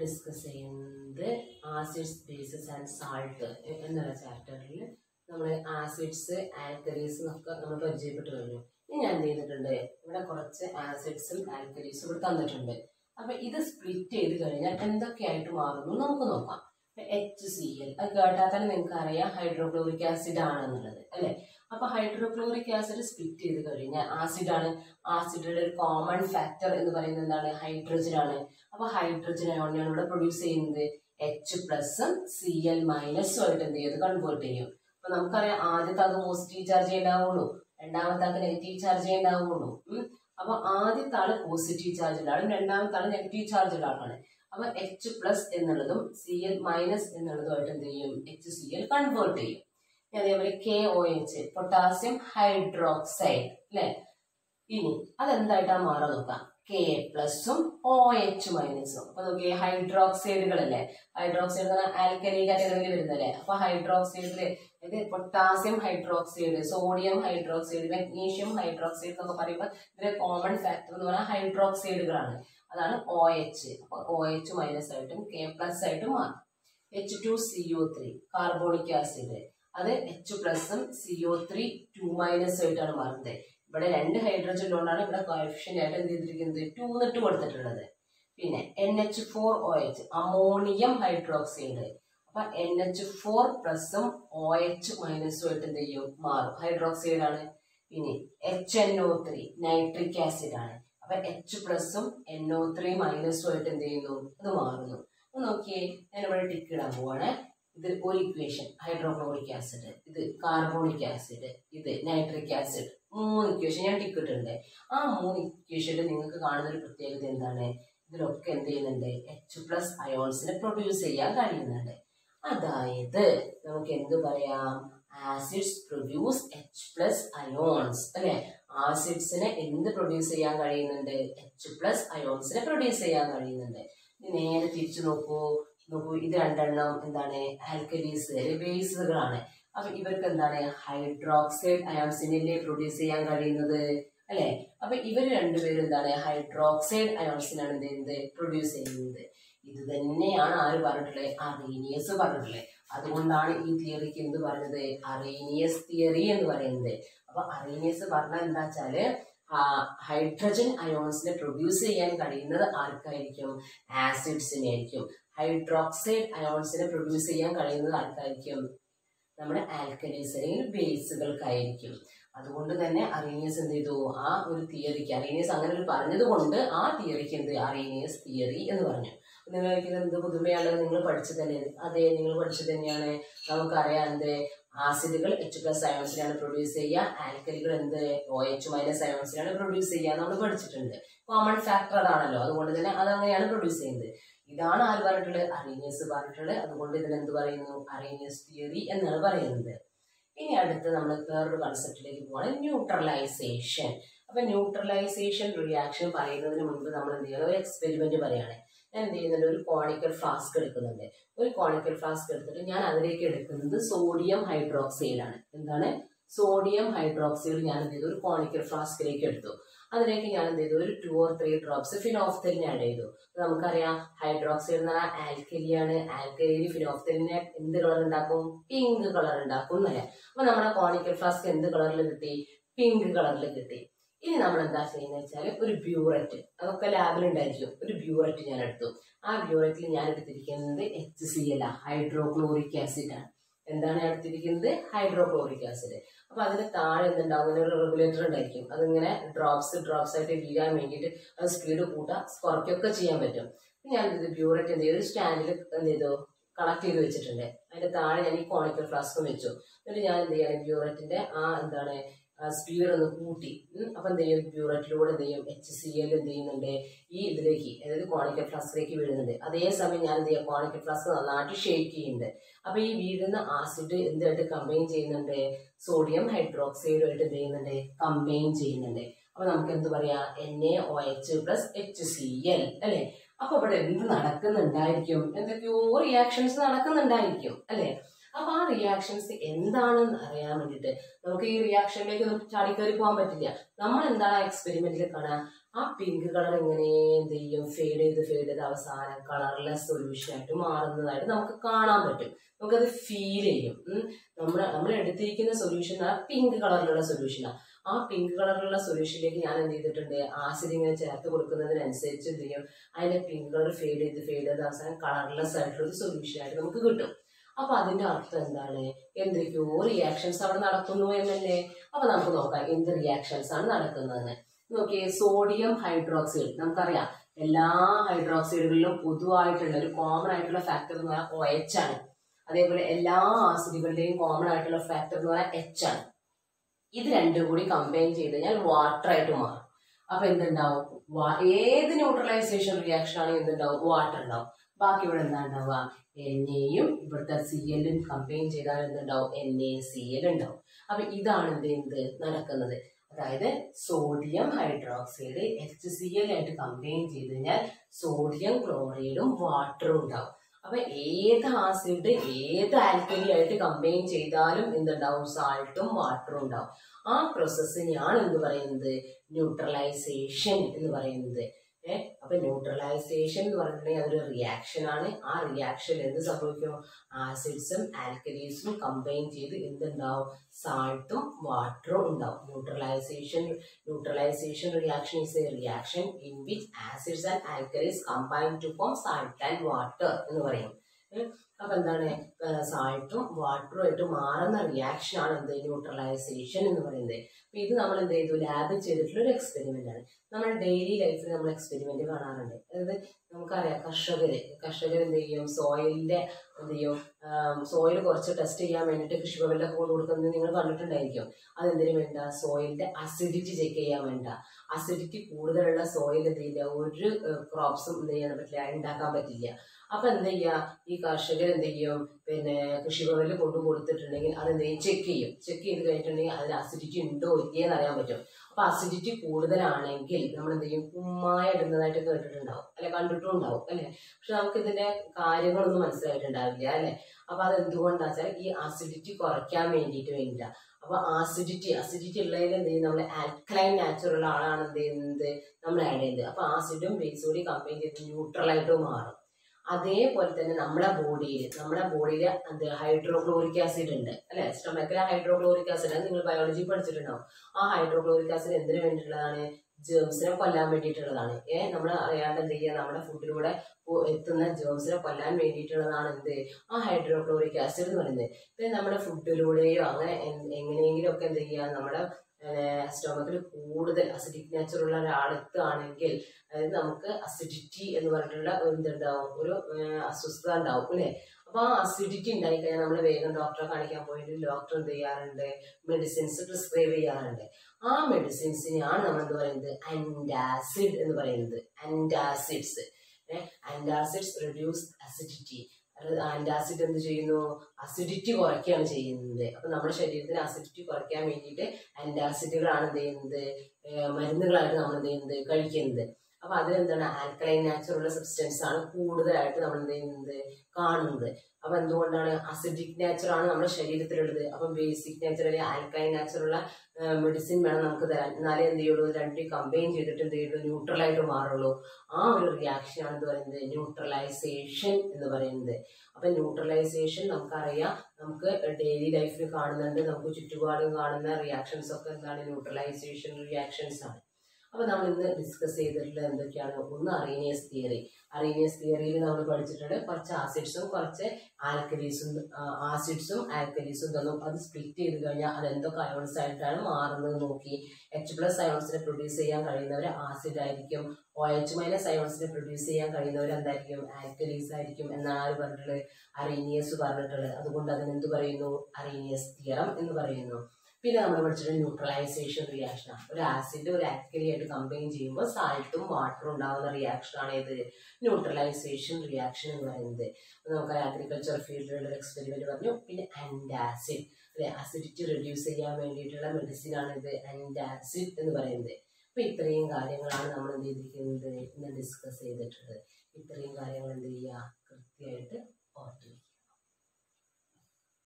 Discuss ചെയ്യുന്നത് acids bases and salt എന്നുള്ള ചാപ്റ്ററിൽ നമ്മൾ ആസിഡ്സ് ആൽക്കലീസ് എന്നൊക്കെ നമ്മൾ പരിചയപ്പെട്ട് കഴിഞ്ഞു ഇനി ഞാൻ എന്ത് ചെയ്തിട്ടുണ്ട് ഇവിടെ കുറച്ച് ആസിഡ്സും ആൽക്കലീസും ഇവിടെ തന്നിട്ടുണ്ട് അപ്പൊ ഇത് സ്പ്ലിറ്റ് ചെയ്ത് കഴിഞ്ഞാൽ എന്തൊക്കെയായിട്ട് മാറുന്നു നമുക്ക് നോക്കാം എച്ച് സി എൽ അത് കേട്ടാൽ തന്നെ നിങ്ങൾക്ക് അറിയാം ഹൈഡ്രോക്ലോറിക് ആസിഡ് ആണെന്നുള്ളത് അല്ലെ അപ്പൊ ഹൈഡ്രോക്ലോറിക് ആസിഡ് സ്പ്ലിറ്റ് ചെയ്ത് കഴിഞ്ഞാൽ ആസിഡ് ആണ് ആസിഡിന്റെ ഒരു കോമൺ ഫാക്ടർ എന്ന് പറയുന്നത് എന്താണ് ഹൈഡ്രജൻ ആണ് അപ്പൊ ഹൈഡ്രജൻ അയോണിയാണ് ഇവിടെ പ്രൊഡ്യൂസ് ചെയ്യുന്നത് എച്ച് പ്ലസും സി എൽ മൈനസും ആയിട്ട് എന്ത് ചെയ്യും കൺവേർട്ട് ചെയ്യും അപ്പൊ നമുക്കറിയാം ആദ്യത്തെ അത് പോസിറ്റീവ് ചാർജ് ഉണ്ടാവുള്ളൂ രണ്ടാമത്തെ ആൾക്ക് നെഗറ്റീവ് ചാർജ് ഉണ്ടാവുള്ളൂ ഉം. അപ്പൊ ആദ്യത്തെ ആള് പോസിറ്റീവ് ചാർജ് ഉള്ള ആളും രണ്ടാമത്തെ ആള് നെഗറ്റീവ് ചാർജ് ഉള്ള ആളാണ് അപ്പൊ എച്ച് പ്ലസ് എന്നുള്ളതും സി എൽ മൈനസ് എന്നുള്ളതുമായിട്ട് എന്ത് ചെയ്യും എച്ച് സി എൽ കൺവേർട്ട് ചെയ്യും ഇനി അതേപോലെ K O H potassium hydroxide അല്ലെ ഇനി അതെന്തായിട്ടാണ് മാറാൻ നോക്കാം കെ പ്ലസും ഒ എച്ച് മൈനസും അപ്പൊ നോക്കിയേ ഹൈഡ്രോക്സൈഡുകളല്ലേ ഹൈഡ്രോക്സൈഡ് എന്ന് പറഞ്ഞാൽ ആൽക്കലി കാറ്റഗറിയിൽ വരുന്നല്ലേ അപ്പൊ ഹൈഡ്രോക്സൈഡില് ഇത് potassium hydroxide sodium hydroxide magnesium hydroxide എന്നൊക്കെ പറയുമ്പോൾ ഇതിലെ കോമൺ ഫാക്ടർ എന്ന് പറഞ്ഞാൽ ഹൈഡ്രോക്സൈഡുകളാണ് അതാണ് ഒ എച്ച് അപ്പൊ ഒ എച്ച് മൈനസ് ആയിട്ടും കെ പ്ലസ് ആയിട്ടും മാറും H two C O three carbonic acid അത് എച്ച് പ്ലസും C O three two minus ആയിട്ടാണ് മാറുന്നത് ഇവിടെ രണ്ട് ഹൈഡ്രജൻ ഉള്ളതുകൊണ്ടാണ് ഇവിടെ കോഫിഷ്യൻ ആയിട്ട് എന്ത് ചെയ്തിരിക്കുന്നത് ടു എന്നിട്ട് കൊടുത്തിട്ടുള്ളത് പിന്നെ N H four O H ammonium hydroxide അപ്പൊ എൻ എച്ച് ഫോർ പ്ലസും ഒ എച്ച് മൈനസും ആയിട്ട് എന്ത് ചെയ്യും മാറും ഹൈഡ്രോക്സൈഡ് ആണ് പിന്നെ H N O three nitric acid ആണ് അപ്പൊ എച്ച് പ്ലസും എൻ ഒ ത്രീ മൈനസും ആയിട്ട് എന്ത് ചെയ്യുന്നു അത് മാറുന്നു അപ്പൊ നോക്കിയേ ഞാൻ ഇവിടെ ടിക്ക് ഇടാൻ പോവാണ് ഇത് ഒരു ഇക്വേഷൻ ഹൈഡ്രോക്ലോറിക് ആസിഡ് ഇത് കാർബോണിക് ആസിഡ് ഇത് നൈട്രിക് ആസിഡ് മൂന്ന് ഇക്വേഷൻ ഞാൻ ടിക്ക് ഇട്ടിട്ടുണ്ട് ആ മൂന്ന് ഇക്വേഷനിൽ നിങ്ങൾക്ക് കാണുന്ന ഒരു പ്രത്യേകത എന്താണ് ഇതിലൊക്കെ എന്ത് ചെയ്യുന്നുണ്ട് എച്ച് പ്ലസ് അയോൺസിനെ പ്രൊഡ്യൂസ് ചെയ്യാൻ കഴിയുന്നുണ്ട് അതായത് നമുക്ക് എന്ത് പറയാം acids produce H plus ions അല്ലെ ആസിഡ്സിനെ എന്ത് പ്രൊഡ്യൂസ് ചെയ്യാൻ കഴിയുന്നുണ്ട് എച്ച് പ്ലസ് അയോൺസിനെ പ്രൊഡ്യൂസ് ചെയ്യാൻ കഴിയുന്നുണ്ട് ഇനി നേരെ തിരിച്ചു നോക്കൂ നോക്കൂ ഇത് രണ്ടെണ്ണം എന്താണ് ആൽക്കലീസ് ബേസുകളാണ് അപ്പൊ ഇവർക്ക് എന്താണ് ഹൈഡ്രോക്സൈഡ് അയോൺസിനെ പ്രൊഡ്യൂസ് ചെയ്യാൻ കഴിയുന്നത് അല്ലെ അപ്പൊ ഇവർ രണ്ടുപേരും എന്താണ് ഹൈഡ്രോക്സൈഡ് അയോൺസിനാണ് എന്ത് ചെയ്യുന്നത് പ്രൊഡ്യൂസ് ചെയ്യുന്നത് ഇത് തന്നെയാണ് ആര് പറഞ്ഞിട്ടുള്ളത് അറീനിയസ് പറഞ്ഞിട്ടുള്ളത് അതുകൊണ്ടാണ് ഈ തിയറിക്ക് എന്ത് പറഞ്ഞത് അറീനിയസ് തിയറി എന്ന് പറയുന്നത് അപ്പൊ അറീനിയസ് പറഞ്ഞാൽ എന്താ വെച്ചാല് ഹൈഡ്രജൻ അയോൺസിനെ പ്രൊഡ്യൂസ് ചെയ്യാൻ കഴിയുന്നത് ആർക്കായിരിക്കും ആസിഡ്സിനെ ആയിരിക്കും ഹൈഡ്രോക്സൈഡ് അയോൺസിനെ പ്രൊഡ്യൂസ് ചെയ്യാൻ കഴിയുന്നത് ആർക്കായിരിക്കും നമ്മുടെ ആൽക്കലീസ് അല്ലെങ്കിൽ ബേസുകൾക്കായിരിക്കും അതുകൊണ്ട് തന്നെ അറീനിയസ് എന്ത് ചെയ്തു ആ ഒരു തിയറിക്ക് അറീനിയസ് അങ്ങനെ ഒരു പറഞ്ഞത് കൊണ്ട് ആ തിയറിക്ക് എന്ത് അറീനിയസ് തിയറി എന്ന് പറഞ്ഞു നിങ്ങൾക്ക് എന്ത് പുതുമയാണ് നിങ്ങൾ പഠിച്ചത് തന്നെ അതെ നിങ്ങൾ പഠിച്ചത് തന്നെയാണ് നമുക്കറിയാം എന്ത് ആസിഡുകൾ എച്ച് പ്ലസ് അയോൺസിനാണ് പ്രൊഡ്യൂസ് ചെയ്യുക ആൽക്കലികൾ എന്ത് ഒ എച്ച് മൈനസ് അയോൺസിനാണ് പ്രൊഡ്യൂസ് ചെയ്യുക നമ്മൾ പഠിച്ചിട്ടുണ്ട് കോമൺ ഫാക്ടർ അതാണല്ലോ അതുകൊണ്ട് തന്നെ അതങ്ങനെയാണ് പ്രൊഡ്യൂസ് ചെയ്യുന്നത് ഇതാണ് ആര് പറഞ്ഞിട്ടുള്ളത് അറീനിയസ് പറഞ്ഞിട്ടുള്ളത് അതുകൊണ്ട് ഇതിന് എന്ത് പറയുന്നു അറീനിയസ് തിയറി എന്നാണ് പറയുന്നത് ഇനി അടുത്ത് നമ്മൾ വേറൊരു കൺസെപ്റ്റിലേക്ക് പോവാണ് ന്യൂട്രലൈസേഷൻ അപ്പൊ ന്യൂട്രലൈസേഷൻ റിയാക്ഷൻ പറയുന്നതിന് മുൻപ് നമ്മൾ എന്ത് ചെയ്യുന്നത് ഒരു എക്സ്പെരിമെന്റ് പറയാണ് ഞാൻ എന്ത് ചെയ്യുന്നുണ്ട് ഒരു കോണിക്കൽ ഫ്ലാസ്ക് എടുക്കുന്നുണ്ട് ഒരു കോണിക്കൽ ഫ്ലാസ്ക് എടുത്തിട്ട് ഞാൻ അതിലേക്ക് എടുക്കുന്നത് സോഡിയം ഹൈഡ്രോക്സൈഡ് ആണ് എന്താണ് സോഡിയം ഹൈഡ്രോക്സൈഡ് ഞാൻ എന്ത് ചെയ്തു ഒരു കോണിക്കൽ ഫ്ലാസ്കിലേക്ക് എടുത്തു അതിലേക്ക് ഞാൻ എന്ത് ചെയ്തു ഒരു ടു ഓർ ത്രീ ഡ്രോപ്സ് ഫിനോഫ്തലിനെ ആഡ് ചെയ്തു നമുക്കറിയാം ഹൈഡ്രോക്സൈഡ് എന്ന് പറഞ്ഞാൽ ആൽക്കലിയാണ് ആൽക്കലിയിൽ ഫിനോഫ്തലിനെ എന്ത് കളർ ഉണ്ടാക്കും പിങ്ക് കളർ ഉണ്ടാക്കും എന്നല്ലേ അപ്പൊ നമ്മുടെ കോണിക്കൽ ഫ്ലാസ്ക് എന്ത് കളറിൽ കിട്ടി പിങ്ക് കളറിൽ കിട്ടി ഇനി നമ്മൾ എന്താ ചെയ്യുന്നത് വെച്ചാൽ ഒരു ബ്യൂററ്റ് അതൊക്കെ ലാബിൽ ഉണ്ടായിരിക്കും ഒരു ബ്യൂററ്റ് ഞാൻ എടുത്തു ആ ബ്യൂററ്റിൽ ഞാൻ എടുത്തിരിക്കുന്നത് H C L hydrochloric acid ആണ് എന്താണ് ഞാൻ എടുത്തിരിക്കുന്നത് ഹൈഡ്രോക്ലോറിക് ആസിഡ് അപ്പൊ അതിന് താഴെ എന്തുണ്ടാവും അങ്ങനെ ഒരു റെഗുലേറ്റർ ഉണ്ടായിരിക്കും അതിങ്ങനെ ഡ്രോപ്സ് ഡ്രോപ്സ് ആയിട്ട് വീഴാൻ വേണ്ടിയിട്ട് അത് സ്പീഡ് കൂട്ടാം കുറയ്ക്കൊക്കെ ചെയ്യാൻ പറ്റും ഞാൻ ഇത് ബ്യൂററ്റ് എന്ത് ചെയ്തു സ്റ്റാൻഡിൽ എന്ത് ചെയ്തു കണക്ട് ചെയ്ത് വെച്ചിട്ടുണ്ട് അതിന്റെ താഴെ ഞാൻ ഈ കോണിക്കൽ ഫ്ലാസ്കും വെച്ചു എന്നിട്ട് ഞാൻ എന്ത് ചെയ്യാണ് ബ്യൂററ്റിന്റെ ആ എന്താണ് സ്പീഡ് ഒന്ന് കൂട്ടി ഉം. അപ്പൊ എന്ത് ചെയ്യും ബ്യൂററ്റിലൂടെ എന്ത് ചെയ്യും എച്ച് സി എൽ എന്ത് ചെയ്യുന്നുണ്ട് ഈ ഇതിലേക്ക് അതായത് കോണിക്കൽ ഫ്ലാസ്കിലേക്ക് വീഴുന്നുണ്ട് അതേസമയം ഞാൻ എന്ത് ചെയ്യാം കോണിക്കൽ ഫ്ലാസ്ക് നന്നായിട്ട് ഷേക്ക് ചെയ്യുന്നുണ്ട് അപ്പൊ ഈ വീഴുന്ന ആസിഡ് എന്തായിട്ട് കമ്പൈൻ ചെയ്യുന്നുണ്ട് സോഡിയം ഹൈഡ്രോക്സൈഡുമായിട്ട് എന്ത് ചെയ്യുന്നുണ്ട് കമ്പൈൻ ചെയ്യുന്നുണ്ട് അപ്പൊ നമുക്ക് എന്ത് പറയാ N A O H plus H C L അല്ലെ അപ്പൊ ഇവിടെ എന്ത് നടക്കുന്നുണ്ടായിരിക്കും എന്തൊക്കെയോ റിയാക്ഷൻസ് നടക്കുന്നുണ്ടായിരിക്കും അല്ലെ അപ്പൊ ആ റിയാക്ഷൻസ് എന്താണെന്ന് അറിയാൻ വേണ്ടിയിട്ട് നമുക്ക് ഈ റിയാക്ഷനിലേക്ക് ഒന്നും ചാടിക്കയറി പോകാൻ പറ്റില്ല നമ്മൾ എന്താണ് ആ എക്സ്പെരിമെന്റിൽ കാണാൻ ആ പിങ്ക് കളർ ഇങ്ങനെ എന്ത് ചെയ്യും ഫെയ്ഡ് ചെയ്ത് ഫെയ്ഡ് ചെയ്ത് അവസാനം കളർലെസ് സൊല്യൂഷൻ ആയിട്ട് മാറുന്നതായിട്ട് നമുക്ക് കാണാൻ പറ്റും നമുക്കത് ഫീൽ ചെയ്യും നമ്മൾ നമ്മൾ എടുത്തിരിക്കുന്ന സൊല്യൂഷൻ ആ പിങ്ക് കളറിലുള്ള സൊല്യൂഷനാണ് ആ പിങ്ക് കളറിലുള്ള സൊല്യൂഷനിലേക്ക് ഞാൻ എന്ത് ചെയ്തിട്ടുണ്ട് ആസിഡ് ഇങ്ങനെ ചേർത്ത് കൊടുക്കുന്നതിനനുസരിച്ച് എന്ത് ചെയ്യും അതിന്റെ പിങ്ക് കളർ ഫെയ്ഡ് ചെയ്ത് ഫെയ്ഡ് ചെയ്ത് അവസാനം കളർലെസ് ആയിട്ടുള്ള ഒരു സൊല്യൂഷൻ ആയിട്ട് നമുക്ക് കിട്ടും അപ്പൊ അതിന്റെ അർത്ഥം എന്താണ് എന്തൊക്കെയോ റിയാക്ഷൻസ് അവിടെ നടക്കുന്നു എന്നല്ലേ അപ്പൊ നമുക്ക് നോക്കാം എന്ത് റിയാക്ഷൻസ് ആണ് നടക്കുന്നതെന്ന് നോക്കിയേ സോഡിയം ഹൈഡ്രോക്സൈഡ് നമുക്കറിയാം എല്ലാ ഹൈഡ്രോക്സൈഡുകളിലും പൊതുവായിട്ടുള്ള ഒരു കോമൺ ആയിട്ടുള്ള ഫാക്ടർ എന്ന് പറഞ്ഞാൽ ഒ എച്ച് ആണ് അതേപോലെ എല്ലാ ആസിഡുകളുടെയും കോമൺ ആയിട്ടുള്ള ഫാക്ടർ എന്ന് പറഞ്ഞാൽ എച്ച് ആണ് ഇത് രണ്ടും കൂടി കമ്പൈൻ ചെയ്ത് കഴിഞ്ഞാൽ വാട്ടർ ആയിട്ട് മാറും അപ്പൊ എന്തുണ്ടാവും വാ- ഏത് ന്യൂട്രലൈസേഷൻ റിയാക്ഷൻ ആണെങ്കിൽ എന്തുണ്ടാവും വാട്ടർ ഉണ്ടാവും ബാക്കി ഇവിടെ എന്താ ഉണ്ടാവുക എൻ എയും ഇവിടുത്തെ സി എല്ലും കമ്പൈൻ ചെയ്താൽ എന്തുണ്ടാവും എൻ എ സി എൽ ഉണ്ടാവും അപ്പൊ ഇതാണ് എന്ത് ചെയ്യുന്നത് നടക്കുന്നത് അതായത് sodium hydroxide H C L ആയിട്ട് കമ്പൈൻ ചെയ്ത് കഴിഞ്ഞാൽ സോഡിയം ക്ലോറൈഡും വാട്ടറും ഉണ്ടാവും അപ്പൊ ഏത് ആസിഡ് ഏത് ആൽക്കലി ആയിട്ട് കമ്പൈൻ ചെയ്താലും എന്തുണ്ടാവും സാൾട്ടും വാട്ടറും ഉണ്ടാവും ആ പ്രോസസ്സിനെയാണ് എന്ത് പറയുന്നത് ന്യൂട്രലൈസേഷൻ എന്ന് പറയുന്നത് ഏഹ് അപ്പൊ ന്യൂട്രലൈസേഷൻ എന്ന് പറഞ്ഞിട്ടുണ്ടെങ്കിൽ അതൊരു റിയാക്ഷൻ ആണ് ആ റിയാക്ഷൻ എന്ത് സംഭവിക്കും ആസിഡ്സും ആൽക്കലീസും കമ്പൈൻ ചെയ്ത് എന്തുണ്ടാവും സാൾട്ടും വാട്ടറും ഉണ്ടാവും neutralisation neutralisation reaction is a reaction in which acids and alkalis combine to form salt and water എന്ന് പറയും ഏഹ് അപ്പൊ എന്താണ് സാൾട്ടും വാട്ടറും ആയിട്ട് മാറുന്ന റിയാക്ഷൻ ആണ് എന്ത് ന്യൂട്രലൈസേഷൻ എന്ന് പറയുന്നത് അപ്പൊ ഇത് നമ്മൾ എന്ത് ചെയ്തു ലാബിൽ ചെയ്തിട്ടുള്ള ഒരു എക്സ്പെരിമെന്റ് ആണ് നമ്മുടെ ഡെയിലി ലൈഫിൽ നമ്മൾ എക്സ്പെരിമെന്റ് കാണാറുണ്ട് അതായത് നമുക്കറിയാം കർഷകര് കർഷകർ എന്ത് ചെയ്യും സോയിലിന്റെ എന്ത് ചെയ്യും സോയിൽ കുറച്ച് ടെസ്റ്റ് ചെയ്യാൻ വേണ്ടിയിട്ട് കൃഷിഭവനിലൊക്കെ കൊണ്ട് കൊടുക്കുന്നത് നിങ്ങൾ കണ്ടിട്ടുണ്ടായിരിക്കും അതെന്തിനു വേണ്ട സോയിലിന്റെ അസിഡിറ്റി ചെക്ക് ചെയ്യാൻ വേണ്ട അസിഡിറ്റി കൂടുതലുള്ള സോയിൽ എന്ത് ചെയ്യില്ല ഒരു ക്രോപ്സും എന്ത് ചെയ്യാൻ പറ്റില്ല ഉണ്ടാക്കാൻ പറ്റില്ല അപ്പൊ എന്ത് ചെയ്യുക ഈ കർഷകർ എന്ത് ചെയ്യും പിന്നെ കൃഷിഭവനിൽ കൊണ്ടു കൊടുത്തിട്ടുണ്ടെങ്കിൽ അത് എന്ത് ചെയ്യും ചെക്ക് ചെയ്യും ചെക്ക് ചെയ്ത് കഴിഞ്ഞിട്ടുണ്ടെങ്കിൽ അതിൽ അസിഡിറ്റി ഉണ്ടോ ഇല്ലേ എന്ന് അറിയാൻ പറ്റും അപ്പൊ അസിഡിറ്റി കൂടുതലാണെങ്കിൽ നമ്മൾ എന്ത് ചെയ്യും കുമ്മായ ഇടുന്നതായിട്ട് കേട്ടിട്ടുണ്ടാവും അല്ലെ കണ്ടിട്ടും ഉണ്ടാവും അല്ലെ പക്ഷെ നമുക്ക് ഇതിന്റെ കാര്യങ്ങളൊന്നും മനസ്സിലായിട്ടുണ്ടാവില്ല അല്ലെ അപ്പൊ അത് എന്തുകൊണ്ടാ വെച്ചാൽ ഈ അസിഡിറ്റി കുറയ്ക്കാൻ വേണ്ടിയിട്ട് വേണ്ടിയില്ല അപ്പൊ ആസിഡിറ്റി അസിഡിറ്റി ഉള്ളതിൽ എന്ത് ചെയ്യും നമ്മൾ ആൽക്കലൈൻ നാച്ചുറൽ ആളാണ് എന്ത് ചെയ്യുന്നത് നമ്മൾ ആഡ് ചെയ്യുന്നത് അപ്പൊ ആസിഡും ബേസും കൂടി കമ്പൈൻ ചെയ്ത് ന്യൂട്രലായിട്ട് മാറും അതേപോലെ തന്നെ നമ്മുടെ ബോഡിയിൽ നമ്മുടെ ബോഡിയിൽ എന്ത് ഹൈഡ്രോക്ലോറിക് ആസിഡ് ഉണ്ട് അല്ലെ സ്റ്റൊമക്കിലെ ഹൈഡ്രോക്ലോറിക് ആസിഡ് അത് നിങ്ങൾ ബയോളജി പഠിച്ചിട്ടുണ്ടാവും ആ ഹൈഡ്രോക്ലോറിക് ആസിഡ് എന്തിനു വേണ്ടിയിട്ടുള്ളതാണ് ജേംസിനെ കൊല്ലാൻ വേണ്ടിയിട്ടുള്ളതാണ് ഏ നമ്മൾ അറിയാണ്ട് എന്ത് ചെയ്യുക നമ്മുടെ ഫുഡിലൂടെ പോ- എത്തുന്ന ജേംസിനെ കൊല്ലാൻ വേണ്ടിയിട്ടുള്ളതാണ് എന്ത് ആ ഹൈഡ്രോക്ലോറിക് ആസിഡ് എന്ന് പറയുന്നത് പിന്നെ നമ്മുടെ ഫുഡിലൂടെയോ അങ്ങനെ എൻ- എങ്ങനെയെങ്കിലും ഒക്കെ എന്ത് ചെയ്യുക നമ്മുടെ സ്റ്റൊമക്കിൽ കൂടുതൽ അസിഡിക് നേച്ചർ ഉള്ള ഒരാളെത്തുകയാണെങ്കിൽ അതായത് നമുക്ക് അസിഡിറ്റി എന്ന് പറഞ്ഞിട്ടുള്ള എന്തുണ്ടാവും ഒരു ഏഹ്, അസ്വസ്ഥത ഉണ്ടാവും അല്ലേ അപ്പൊ ആ അസിഡിറ്റി ഉണ്ടായി കഴിഞ്ഞാൽ നമ്മൾ വേഗം ഡോക്ടറെ കാണിക്കാൻ പോയിട്ട് ഡോക്ടർ എന്ത് ചെയ്യാറുണ്ട് മെഡിസിൻസ് പ്രിസ്ക്രൈബ് ചെയ്യാറുണ്ട് ആ മെഡിസിൻസിനെയാണ് നമ്മൾ എന്ത് പറയുന്നത് ആൻറ്റാസിഡ് എന്ന് പറയുന്നത് antacids antacids reduce acidity antacid എന്ത് ചെയ്യുന്നു അസിഡിറ്റി കുറയ്ക്കുകയാണ് ചെയ്യുന്നത് അപ്പൊ നമ്മുടെ ശരീരത്തിന് അസിഡിറ്റി കുറയ്ക്കാൻ വേണ്ടിയിട്ട് ആൻറ്റാസിഡുകളാണ് എന്ത് ചെയ്യുന്നത് ഏഹ് മരുന്നുകളായിട്ട് നമ്മൾ എന്ത് ചെയ്യുന്നത് കഴിക്കുന്നത് അപ്പൊ അതിലെന്താണ് ആൽക്കലൈൻ നാച്ചുറൽ സബ്സ്റ്റൻസ് ആണ് കൂടുതലായിട്ട് നമ്മൾ എന്ത് ചെയ്യുന്നത് കാണുന്നത് അപ്പൊ എന്തുകൊണ്ടാണ് അസിഡിക് നേച്ചർ ആണ് നമ്മുടെ ശരീരത്തിലുള്ളത് അപ്പൊ ബേസിക് നേച്ചർ അല്ലെങ്കിൽ ആൽക്കലൈൻ നാച്ചുറുള്ള മെഡിസിൻ വേണം നമുക്ക് തരാൻ എന്നാലേ എന്ത് ചെയ്യുള്ളൂ രണ്ടും കമ്പൈൻ ചെയ്തിട്ട് എന്ത് ചെയ്യുള്ളൂ ന്യൂട്രൽ ആയിട്ട് മാറുള്ളൂ ആ ഒരു റിയാക്ഷൻ ആണ് എന്ത് പറയുന്നത് ന്യൂട്രലൈസേഷൻ എന്ന് പറയുന്നത് അപ്പൊ ന്യൂട്രലൈസേഷൻ നമുക്കറിയാം നമുക്ക് ഡെയിലി ലൈഫിൽ കാണുന്നുണ്ട് നമുക്ക് ചുറ്റുപാടും കാണുന്ന റിയാക്ഷൻസ് ഒക്കെ എന്താണ് ന്യൂട്രലൈസേഷൻ റിയാക്ഷൻസ് ആണ് അപ്പൊ നമ്മൾ ഇന്ന് ഡിസ്കസ് ചെയ്തിട്ടുള്ളത് എന്തൊക്കെയാണ് ഒന്ന് അറീനിയസ് തിയറി അറീനിയസ് തിയറിയിൽ നമ്മൾ പഠിച്ചിട്ടുണ്ട് കുറച്ച് ആസിഡ്സും കുറച്ച് ആൽക്കലീസും ആസിഡ്സും ആൽക്കലീസും തന്നു അത് സ്പ്ലിറ്റ് ചെയ്ത് കഴിഞ്ഞാൽ അത് എന്തൊക്കെ അയോൺസ് ആയിട്ടാണ് മാറുന്നത് നോക്കി എച്ച് പ്ലസ് അയോൺസിനെ പ്രൊഡ്യൂസ് ചെയ്യാൻ കഴിയുന്നവർ ആസിഡ് ആയിരിക്കും ഒ എച്ച് മൈനസ് അയോൺസിനെ പ്രൊഡ്യൂസ് ചെയ്യാൻ കഴിയുന്നവർ എന്തായിരിക്കും ആൽക്കലീസ് ആയിരിക്കും എന്നാണ് ആര് പറഞ്ഞിട്ടുള്ളത് അറീനിയസ് പറഞ്ഞിട്ടുള്ളത് അതുകൊണ്ട് അതിന് എന്ത് പറയുന്നു അറീനിയസ് തിയറം എന്ന് പറയുന്നു പിന്നെ നമ്മൾ പഠിച്ചിട്ട് ന്യൂട്രലൈസേഷൻ റിയാക്ഷൻ ആണ് ഒരു ആസിഡ് ഒരു ആൽക്കലി ആയിട്ട് കമ്പൈൻ ചെയ്യുമ്പോൾ സാൾട്ടും വാട്ടറും ഉണ്ടാകുന്ന റിയാക്ഷൻ ആണ് ഇത് ന്യൂട്രലൈസേഷൻ റിയാക്ഷൻ എന്ന് പറയുന്നത് അപ്പോൾ നമുക്ക് അഗ്രികൾച്ചർ ഫീൽഡിലുള്ള എക്സ്പെരിമെന്റ് പറഞ്ഞു പിന്നെ ആൻറ്റാസിഡ് അല്ലെ അസിഡിറ്റി റെഡ്യൂസ് ചെയ്യാൻ വേണ്ടിയിട്ടുള്ള മെഡിസിൻ ആണ് ഇത് ആൻറ്റാസിഡ് എന്ന് പറയുന്നത് അപ്പൊ ഇത്രയും കാര്യങ്ങളാണ് നമ്മൾ എന്ത് ചെയ്തിരിക്കുന്നത് ഇന്ന് ഡിസ്കസ് ചെയ്തിട്ടുള്ളത് ഇത്രയും കാര്യങ്ങൾ എന്ത് ചെയ്യുക കൃത്യമായിട്ട് ഓർത്ത് വയ്ക്കുക